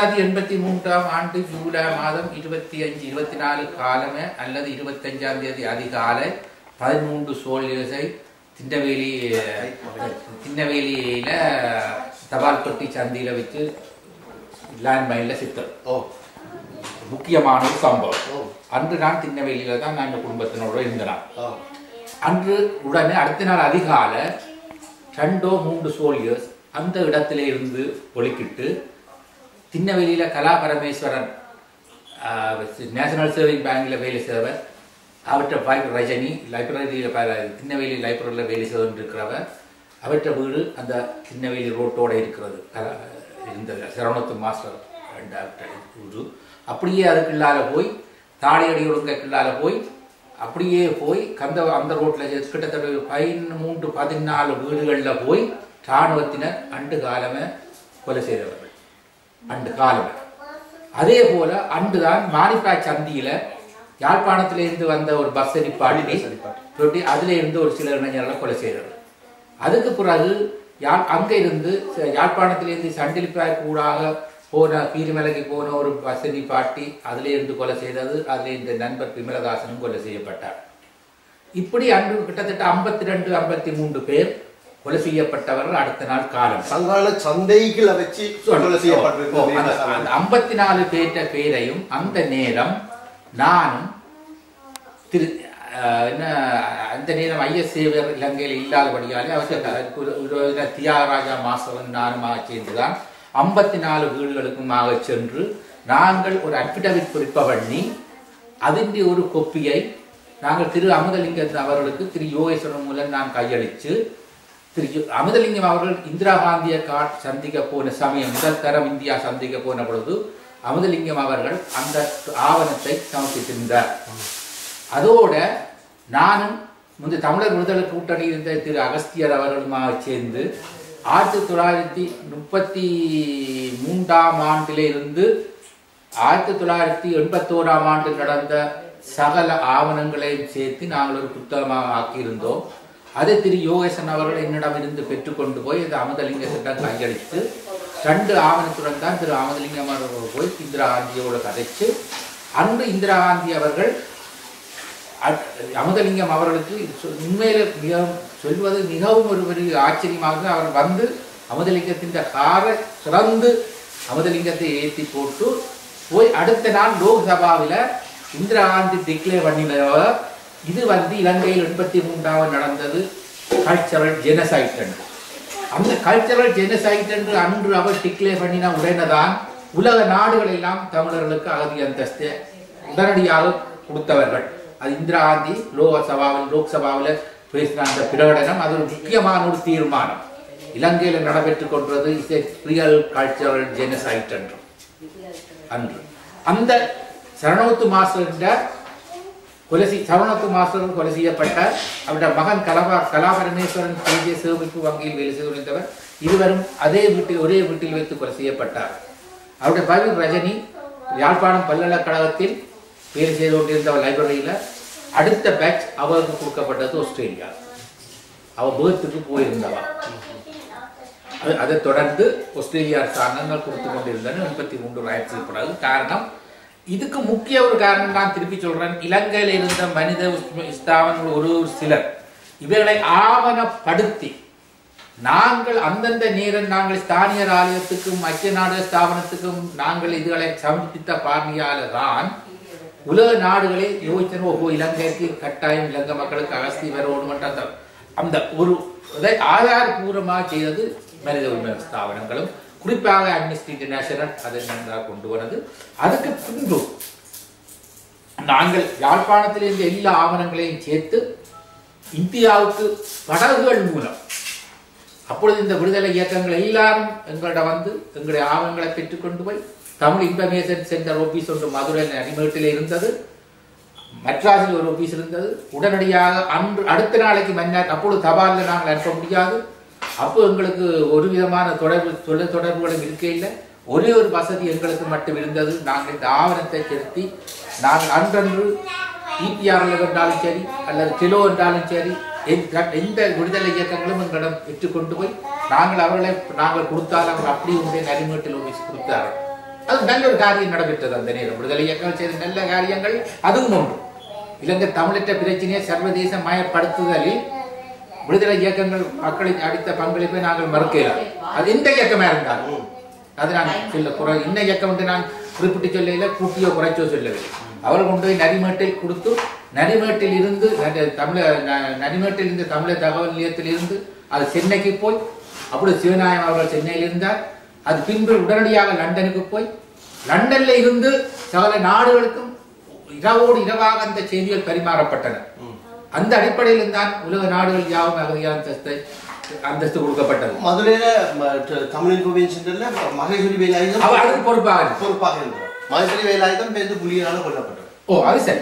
தொள்ளாயிரத்தி எண்பத்தி மூன்றாம் ஆண்டு ஜூலை மாதம் இருபத்தி அஞ்சு இருபத்தி நாலு காலமே அல்லது இருபத்தஞ்சாம் தேதி அதிகாலை பதிமூன்று சோல்ஜர்ஸை திண்டவேலி திண்ணவேலியில தபால் பெட்டி சந்தியில வச்சு லேண்ட் மைன்ல சித்தம் ஓ முக்கியமான ஒரு சம்பவம் ஓ அன்று நான் திண்ணவேலியில தான் நான் இந்த குடும்பத்தினோட இருந்தேன் ஓ அன்று உடனே அடுத்த நாள் அதிகாலை ரெண்டோ மூன்று சோல்ஜர்ஸ் அந்த இடத்துல இருந்து ஒலிக்கிட்டு திண்ணவெளியில கலா பரமேஸ்வரன் நேஷனல் சேவிங் பேங்க்ல வேலை செய்வர் அவற்றை வைஃப் ரஜினி லைப்ரரியில் திண்ணவேலி லைப்ரரியில் வேலை செய்து இருக்கிறவர் அவற்றை வீடு அந்த திண்ணவேலி ரோட்டோட இருக்கிறது கலா- இந்த சரவணத்து மாஸ்டர் and அவற்றை வீடு அப்படியே அதுக்குள்ளால போய் தாடியடி ஒழுங்கக்குள்ளால போய் அப்படியே போய் கந்த அந்த ரோட்டில் கிட்டத்தட்ட ஒரு பதிமூன்று பதினாலு வீடுகளில் போய் இராணுவத்தினர் அண்டு காலமே கொலை செய்தவர்கள் அண்டு காலமே அதே போல அன்றுதான் மானிப்பா சந்தியில யாழ்ப்பாணத்தில இருந்து வந்த ஒரு பஸ் நிப்பாட்டி நிப்பாட்டி அதுல இருந்து ஒரு சில இளைஞர்களை கொலை செய்தது அதுக்கு பிறகு யாழ் அங்க இருந்து ச- யாழ்ப்பாணத்திலிருந்து சண்டிலிப்பாய் கூடாக போன கீரிமலைக்கு போன ஒரு பஸ் நிப்பாட்டி அதுல இருந்து கொலை செய்தது அதுல இந்த நண்பர் விமலதாசனும் கொலை செய்யப்பட்டார் இப்படி அன்று கிட்டத்தட்ட ஐம்பத்தி ரெண்டு ஐம்பத்தி மூன்று பேர் கொலை செய்யப்பட்டவர்கள் அடுத்த நாள் காலம் சங்கால சந்தைகளை வச்சு கொலை செய்யப்பட்டிருக்கிறது அந்த ஐம்பத்தி நாலு பேர்ட்ட பேரையும் அந்த நேரம் நானும் திரு அஹ், என்ன அந்த நேரம் ஐஎஸ் சேவர் இலங்கையில் இல்லாதபடியாலே அவர் தியாகராஜா மாசவன் நானுமாக சேர்ந்துதான் ஐம்பத்தி நாலு வீடுகளுக்குமாக சென்று நாங்கள் ஒரு அபிடவிட் குறிப்ப பண்ணி அதிൻ്റെ ஒரு கொப்பியை நாங்கள் திரு அமுதலிங்கம் அவர்களுக்கு திரு யோகேஸ்வரன் மூலம் நான் கையளித்து திரு யோ- அமுதலிங்கம் அவர்கள் இந்திரா காந்தியை காட் சந்திக்க போன சமயம் முதல் தரம் இந்தியா சந்திக்க போன பொழுது அமுதலிங்கம் அவர்கள் அந்த ஆவணத்தை சமர்ப்பித்திருந்தார் அதோட நானும் முந்தைய தமிழர் விடுதலை கூட்டணி இருந்த திரு அகஸ்தியர் அவர்களுமாக சேர்ந்து ஆயிரத்தி தொள்ளாயிரத்தி முப்பத்தி மூன்றாம் ஆண்டிலே இருந்து ஆயிரத்தி தொள்ளாயிரத்தி எண்பத்தோராம் ஆண்டு நடந்த சகல ஆவணங்களையும் சேர்த்து நாங்கள் ஒரு புத்தகமாக ஆக்கியிருந்தோம் அதை திரு யோகேசன் அவர்கள் என்னிடமிருந்து பெற்றுக்கொண்டு போய் இந்த அமுதலிங்கத்திடம் கையளித்து ரெண்டு ஆவணத்துடன் தான் திரு அமுதலிங்கம் அவர்கள் போய் இந்திரா காந்தியோட கதைச்சு அன்று இந்திரா காந்தி அவர்கள் அட்- அமுதலிங்கம் அவர்களுக்கு இது சொல்- உண்மையில மிகவும் சொல்வது மிகவும் ஒரு பெரிய ஆச்சரியமாக இருந்தது. அவர் வந்து அமுதலிங்கத்தின் காரை சிறந்து அமுதலிங்கத்தை ஏற்றி போட்டு போய் அடுத்த நாள் லோக்சபாவில் இந்திரா காந்தி டிக்ளேர் பண்ணினவ இது வந்து இலங்கையில் எண்பத்தி மூன்றாவது நடந்தது கல்ச்சரல் ஜெனசைட் என்று அந்த கல்ச்சரல் ஜெனசைட் என்று அன்று அவர் டிக்ளேர் பண்ணின உடனேதான் உலக நாடுகள் எல்லாம் தமிழர்களுக்கு அகதி அந்தஸ்து உடனடியாக கொடுத்தவர்கள் அது இந்திரா காந்தி லோகசபாவில் லோக்சபாவில் பேசின அந்த பிரகடனம் அது ஒரு முக்கியமான ஒரு தீர்மானம் இலங்கையில் நடைபெற்றுக் கொண்டது is a real cultural genocide என்று அன்று அந்த சரணவத்து மாஸ்டர் என்ற கொலை செய்- சரணத்து மாஸ்டர் கொலை செய்யப்பட்ட அவருடைய மகன் கலபா கலாபரமேஸ்வரன் தேசிய சேமிப்பு வங்கியில் வேலை செய்து கொண்டிருந்தவர் இருவரும் அதே வீட்டில் ஒரே வீட்டில் வைத்து கொலை செய்யப்பட்டார் அவருடைய மகன் ரஜினி யாழ்ப்பாணம் பல்கலைக்கழகத்தில் வேலை செய்து கொண்டிருந்த லைப்ரரியில் அடுத்த பேட்ச் அவருக்கு கொடுக்கப்பட்டது ஆஸ்திரேலியா அவ பேர்த்துக்கு போயிருந்தவா அது- அதைத் தொடர்ந்து ஆஸ்திரேலியா அரசாங்கங்கள் கொடுத்து கொண்டிருந்தன எண்பத்தி மூன்று ஆயிரத்தி செய்யப்படாது காரணம் இதுக்கு முக்கிய ஒரு காரணம் நான் திருப்பி சொல்றேன் இலங்கையில் இருந்த மனித உஸ்ம- ஸ்தாபனங்கள் ஒரு ஒரு சிலர் இவர்களை ஆவணப்படுத்தி நாங்கள் அந்தந்த நேரம் நாங்கள் ஸ்தானியர் ஆலயத்துக்கும் ஐக்கிய நாடு ஸ்தாபனத்துக்கும் நாங்கள் இதுகளை சமர்ப்பித்த பார்வையால தான் உலக நாடுகளே யோசிச்சனோ ஓஹோ இலங்கைக்கு கட்டாயம் இலங்கை மக்களுக்கு அகஸ்தி வரணும் என்ற அந்த அந்த ஒரு இதை ஆதாரபூர்வமாக செய்தது மனித உரிமை ஸ்தாபனங்களும் குறிப்பாக அம்னிஸ்டி இன்டர்நேஷனல் அதை நன்றாக கொண்டு வந்தது அதுக்கு பின்பு நாங்கள் யாழ்ப்பாணத்தில் இருந்த எல்லா ஆவணங்களையும் சேர்த்து இந்தியாவுக்கு படகுகள் மூலம் அப்பொழுது இந்த விடுதலை இயக்கங்கள் எல்லாரும் எங்கள்ட வந்து எங்களுடைய ஆவணங்களை பெற்றுக்கொண்டு போய் தமிழ் இன்ஃபர்மேஷன் சென்டர் ஆபீஸ் ஒன்று மதுரை அடிமேட்டில் இருந்தது மெட்ராஸில் ஒரு ஆபீஸ் இருந்தது உடனடியாக அன்று அடுத்த நாளைக்கு மன்னார் அப்பொழுது தபாலில் நாங்கள் அனுப்ப முடியாது அப்போ எங்களுக்கு ஒரு விதமான தொடர்பு தொலை தொடர்புகளும் இருக்க இல்லை ஒரே ஒரு வசதி எங்களுக்கு மட்டும் இருந்தது நாங்கள் இந்த ஆவணத்தை செலுத்தி நாங்கள் அன்றன்று இபிஆர்ல என்றாலும் சரி அல்லது கிலோ என்றாலும் சரி எந்த- எந்த விடுதலை இயக்கங்களும் எங்களிடம் பெற்றுக் கொண்டு போய் நாங்கள் அவர்களை நாங்கள் கொடுத்தால் அவர் அப்படி உண்டே நரிமேட்டில் ஆபீஸ் கொடுத்தார்கள் அது நல்ல ஒரு காரியம் நடைபெற்றது அந்த நேரம் விடுதலை இயக்கம் செய்த நல்ல காரியங்கள் அதுவும் ஒன்று இலங்கை தமிழற்ற பிரச்சனையை சர்வதேச மயப்படுத்துதலில் விடுதலை இயக்கங்கள் மக்களை அடித்த பங்களிப்பை நாங்கள் மறுக்கலாம் அது எந்த இயக்கமா இருந்தாலும் அது நான் சொல்ல குறை இன்ன இயக்கம் என்று நான் குறிப்பிட்டு சொல்லல கூட்டியோ குறைச்சோ சொல்லவில்லை அவர் கொண்டு போய் நரிமேட்டில் கொடுத்து நரிமேட்டில் இருந்து ந- தமிழ ந- நரிமேட்டில் இருந்து தமிழர் தகவல் நிலையத்தில் இருந்து அது சென்னைக்கு போய் அப்படி சிவநாயம் அவர்கள் சென்னையில் இருந்தார் அது பின்பு உடனடியாக லண்டனுக்கு போய் லண்டன்ல இருந்து சகல நாடுகளுக்கும் இரவோடு இரவாக அந்த செய்திகள் பரிமாறப்பட்டன அந்த அடிப்படையில் தான் உலக நாடுகள் யாவும் அகதிய அந்தஸ்தை அந்தஸ்து கொடுக்கப்பட்டது மதுரையில ம, ட- தமிழ் இன்ஃபர்மேஷன் சென்டர்ல மகேஸ்வரி வேலாயுதம் அவ அதுக்கு பொறுப்பாக இருந்தார். பொறுப்பாக இருந்தார் மகேஸ்வரி வேலாயுதம் பேருந்து புலியினால கொல்லப்பட்டார் ஓ அது சரி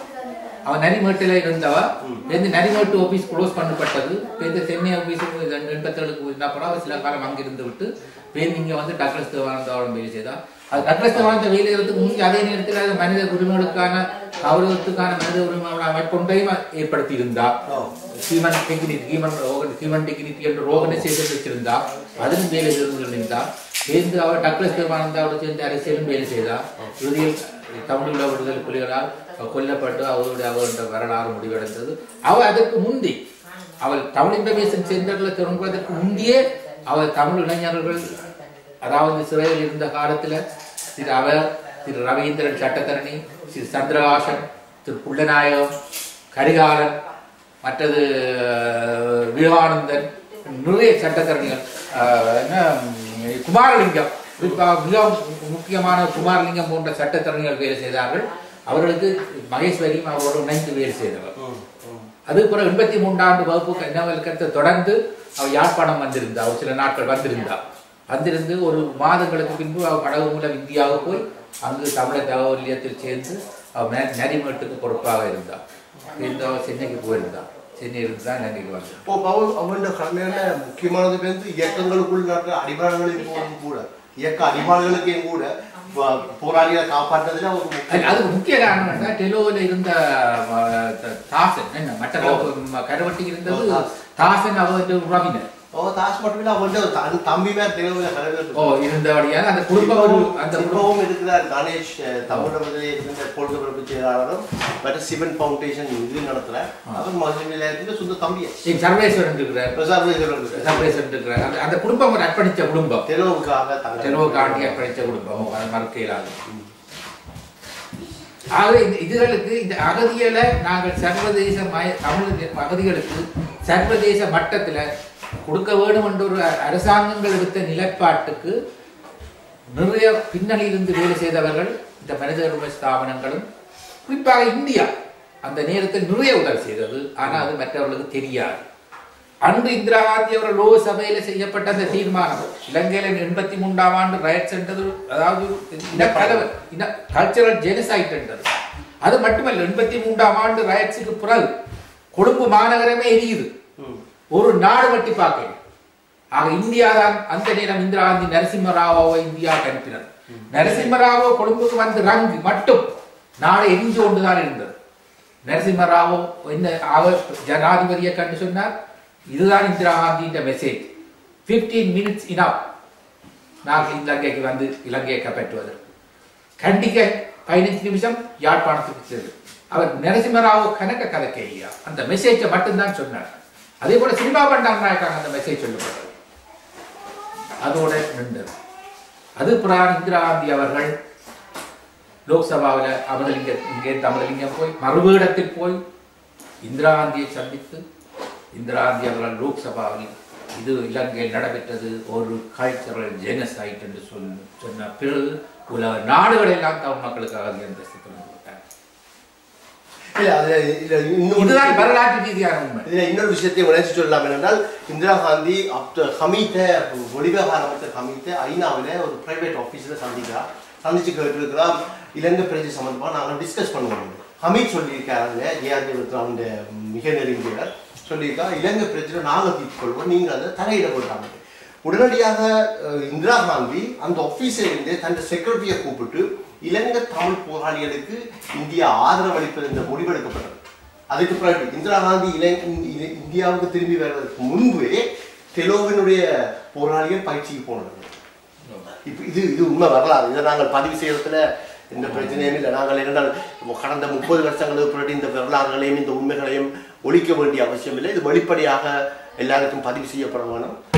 அவன் நரிமேட்டில் இருந்தவ பேருந்து நரிமேட்டு ஆபீஸ் க்ளோஸ் பண்ணப்பட்டது பேருந்து சென்னை ஆபீஸுக்கு எண்பத்தேழுக்கு என்ன பண்ணா அவ சில காலம் அங்கிருந்து விட்டு பேருந்து இங்க வந்து டக்ளஸ் தேவானந்தாவோட வேலை செய்தா அது டக்ளஸ் தேவானந்த வேலை செய்யறதுக்கு முந்தைய அதே நேரத்தில் அது மனித உரிமைகளுக்கான கௌரவத்துக்கான மனித உரிமை அமைப்பொன்றையும் ஏற்படுத்தி இருந்தா ஓ. Human dignity human human dignity என்ற ஆர்கனைசேஷன் வச்சிருந்தா அதிலும் வேலை செய்திருந்தா சேர்ந்து அவர் டக்ளஸ் தேவானந்தாவோட சேர்ந்து அரசியலும் வேலை செய்தா இறுதியில் தமிழ் உலக விடுதலை புலிகளால் கொல்லப்பட்டு அவருடைய அவருடைய வரலாறு முடிவடைந்தது அவள் அதற்கு முந்தி அவள் தமிழ் இன்டர்மேஷன் சென்டர்ல தொடங்குவதற்கு முந்தியே அவள் தமிழ் இளைஞர்கள் அதாவது சிறையில் இருந்த காலத்துல திரு அவர் திரு ரவீந்திரன் சட்டத்தரணி திரு சந்திரகாசன் திரு புள்ளநாயகம் கரிகாலன் மற்றது அஹ், விவேகானந்தன் நிறைய சட்டத்தரணிகள் அஹ், என்ன உம், குமாரலிங்கம் குறிப்பாக மிக முக்கியமான குமாரலிங்கம் போன்ற சட்டத்தரணிகள் வேலை செய்தார்கள் அவர்களுக்கு மகேஸ்வரியும் அவரோடு இணைந்து வேலை செய்தவர் அது பிறகு எண்பத்தி மூன்றாண்டு வகுப்பு இன்னவலுக்கத்தை தொடர்ந்து அவர் யாழ்ப்பாணம் வந்திருந்தா ஒரு சில நாட்கள் வந்திருந்தா வந்திருந்து ஒரு மாதங்களுக்கு பின்பு அவர் படகு மூலம் இந்தியாவுக்கு போய் அங்கு தமிழர் தகவல் நிலையத்தில் சேர்ந்து அவர் ந- நரிமேட்டுக்கு பொறுப்பாக இருந்தார் இருந்து அவர் சென்னைக்கு போயிருந்தார் சென்னையிலிருந்து தான் இலங்கைக்கு வந்தார் இப்போ பவுல் அவனோட கடமையான முக்கியமானது வந்து இயக்கங்களுக்குள் நடக்கிற அடிமாடுகளின் போதும் கூட இயக்க அடிமாடுகளுக்கையும் கூட ப- போராளிகளை காப்பாற்றுறதுல ஒரு அது- முக்கிய- அதுக்கு முக்கிய காரணம் என்ன டெலோவில் இருந்த அஹ், த- தாசன் என்ன மற்ற கருவட்டி இருந்தது தாசன் அவர் உறவினர் ஓ தாஸ் மட்டும் இல்ல அவன் தன் தம்பி மேல தெளிவுல கலந்து ஓ இருந்தபடியாக அந்த குடும்பம் ஒரு அந்த குடும்பம் இப்பவும் இருக்கிறார் கணேஷ் அஹ், தமிழ் விடுதலை இருந்த பொழுதுபரப்பு செயலாளரும் மற்ற சிவன் ஃபவுண்டேஷன் இது நடத்துற அவர் மதுரை நிலையத்துல சொந்த தம்பியை இங்க சர்வேஸ்வரன் இருக்கிறார் பிரசாத் சர்வேஸ்வரன் இருக்கிறார் அந்த- அந்த குடும்பம் ஒரு அர்ப்பணித்த குடும்பம் தெருவுக்காக தங்க தெருவுக்காண்டி அர்ப்பணித்த குடும்பம் அது மறுக்க இயலாது ஆகவே இந்த இதுகளுக்கு இந்த அகதிகளை நாங்கள் சர்வதேச மய தமிழ் அகதிகளுக்கு சர்வதேச மட்டத்துல கொடுக்க வேண்டும் என்ற ஒரு அ- அரசாங்கங்கள் எடுத்த நிலைப்பாட்டுக்கு நிறைய பின்னணியிலிருந்து வேலை செய்தவர்கள் இந்த மனித உரிமை ஸ்தாபனங்களும் குறிப்பாக இந்தியா அந்த நேரத்தில் நிறைய உதவி செய்தது ஆனால் அது மற்றவர்களுக்கு தெரியாது அன்று இந்திரா காந்தி அவர்கள் லோக சபையில செய்யப்பட்ட அந்த தீர்மானம் இலங்கையில எண்பத்தி மூன்றாம் ஆண்டு ரயட்ஸ் என்றது அதாவது இனக்கலவ இன கல்ச்சரல் ஜெனசைட் என்றது அது மட்டுமல்ல எண்பத்தி மூன்றாம் ஆண்டு ரயட்ஸுக்கு பிறகு கொழும்பு மாநகரமே எரியுது ஒரு நாடு வட்டி பார்க்கணும் ஆக இந்தியா தான் அந்த நேரம் இந்திரா காந்தி நரசிம்மராவோவை இந்தியாவுக்கு அனுப்பினார் நரசிம்மராவோ கொழும்புக்கு வந்து ரங்கு மட்டும் நாடு எரிஞ்சு கொண்டுதான் இருந்தது நரசிம்மராவோ என்ன அவர் ஜனாதிபதியை கண்டு சொன்னார் இதுதான் இந்திரா காந்தியின் மெசேஜ் 15 மினிட்ஸ் இனப் நாங்கள் இலங்கைக்கு வந்து இலங்கையை கைப்பற்றுவது கண்டிக்க பதினஞ்சு நிமிஷம் யாழ்ப்பாணத்துக்கு சென்று அவர் நரசிம்மராவோ கணக்க கதைக்க இல்லையா அந்த மெசேஜை மட்டும்தான் சொன்னார் அதே போல சினிமா பண்டார் நாயக்காங்க அந்த மெசேஜ் சொல்லப்பட்டது அதோட நின்றது அது பிரான் இந்திரா காந்தி அவர்கள் லோக்சபாவில் அமதலிங்க இங்கே அமதலிங்கம் போய் மறுவேடத்தில் போய் இந்திரா காந்தியை சந்தித்து இந்திரா காந்தி அவர்கள் லோக்சபாவில் இது இலங்கையில் நடைபெற்றது ஒரு கல்ச்சரல் ஜெனசைட் என்று சொன்ன சொன்ன பிறகு உலக நாடுகள் எல்லாம் தமிழ் மக்களுக்காக அந்தஸ்து தொடர்ந்து விட்டார் இல்ல அதுல இதுல இன்னும் இதுதான் வரலாற்று ரீதியான உண்மை இதுல இன்னொரு விஷயத்தை உணர்ச்சி சொல்லலாம் என்னென்றால் இந்திரா காந்தி ஆப்டர் ஹமீத்தை வெளிவிவகார அமைச்சர் ஹமீத்தை ஐநாவில் ஒரு பிரைவேட் ஆஃபீஸில் சந்திக்கிறார் சந்திச்சு கேட்டிருக்கிறார் இலங்கை பிரஜை சம்பந்தமாக நாங்கள் டிஸ்கஸ் பண்ணுவோம் ஹமீத் சொல்லியிருக்காங்க ஏஆர்டி அந்த மிக நெருங்கியவர் சொல்லியிருக்கா இலங்கை பிரச்சனை நாங்கள் தீர்த்து கொள்வோம் நீங்கள் அதை தலையிட போட்டாங்க உடனடியாக அஹ், இந்திரா காந்தி அந்த ஆஃபீஸில் இருந்து தன் செக்ரட்டரியை கூப்பிட்டு இலங்கை தமிழ் போராளிகளுக்கு இந்தியா ஆதரவு அளிப்பது என்ற முடிவெடுக்கப்பட்டது அதுக்கு பிறகு இந்திரா காந்தி இலை இ- இந்தியாவுக்கு திரும்பி வர்றதுக்கு முன்பே டெலோவினுடைய போராளிகள் பயிற்சிக்கு போனார்கள் இப்போ இது இது உண்மை வரலாறு இதை நாங்கள் பதிவு செய்யறதுல எந்த பிரச்சனையும் இல்லை நாங்கள் என்னென்றால் கடந்த முப்பது வருஷங்களுக்கு பிறகு இந்த வரலாறுகளையும் இந்த உண்மைகளையும் ஒழிக்க வேண்டிய அவசியம் இல்லை இது வெளிப்படையாக எல்லாருக்கும் பதிவு செய்யப்பட வேணும்